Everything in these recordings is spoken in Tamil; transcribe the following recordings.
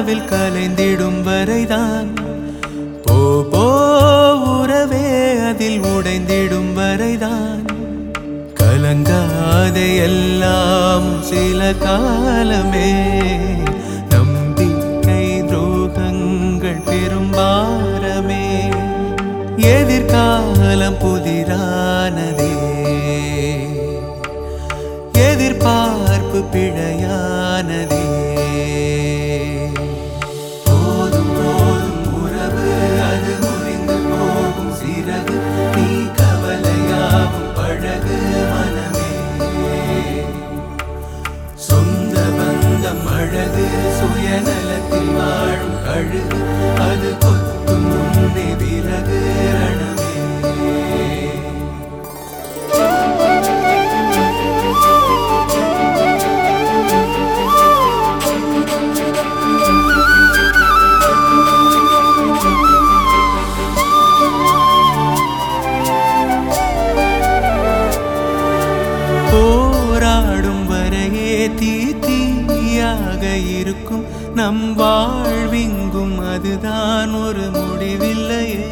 வாழ்வில் கலைந்திடும் வரைதான் போ போ உறவே அதில் உடைந்திடும் வரைதான் கலங்காதே எல்லாம் சில காலமே நம்பிக்கை துரோகங்கள் பெரும்பாரமே எதிர்காலம் புதிரானதே எதிர்பார்ப்பு பிழையானதே போதும் போதும் உறவு அது முறிந்து போகும் சிறகு நீ கவலையாகும் பழகு மனமே சொந்த பந்தம் அழகு சுயநலத்தில் வாழும் கழுகு அது கொத்தும் முன்னே விலகு ரணமே போராடும் வரையே தீ தீயாக இருக்கும் நம் வாழ்விங்கும் அதுதான் ஒரு முடிவில்லையே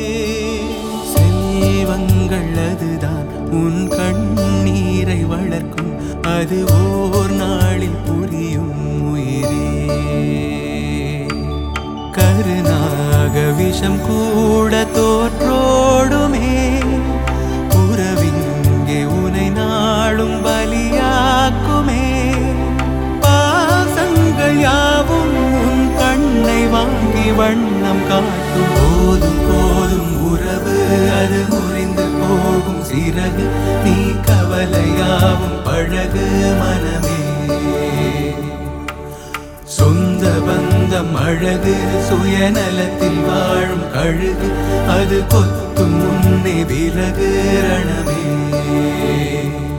செல்வங்கள் அதுதான் உன் கண்ணீரை வளர்க்கும் அது ஓர் நாளில் புரியும் உயிரே கருநாக விஷம் கூட தோற்றோடுமே உறவிங்கே உனை நாளும் பலியாக்குமே பாசங்கள் யாவும் உன் கண்ணை வாங்கி வண்ணம் காட்டும் போதும் போதும் உறவு அது முறிந்து போகும் சிறகு நீ கவலையாவும் பழகு மனமே சொந்த பந்தம் அழகு சுயநலத்தில் வாழும் கழுகு அது கொத்தும் முன்னே விலகு ரணமே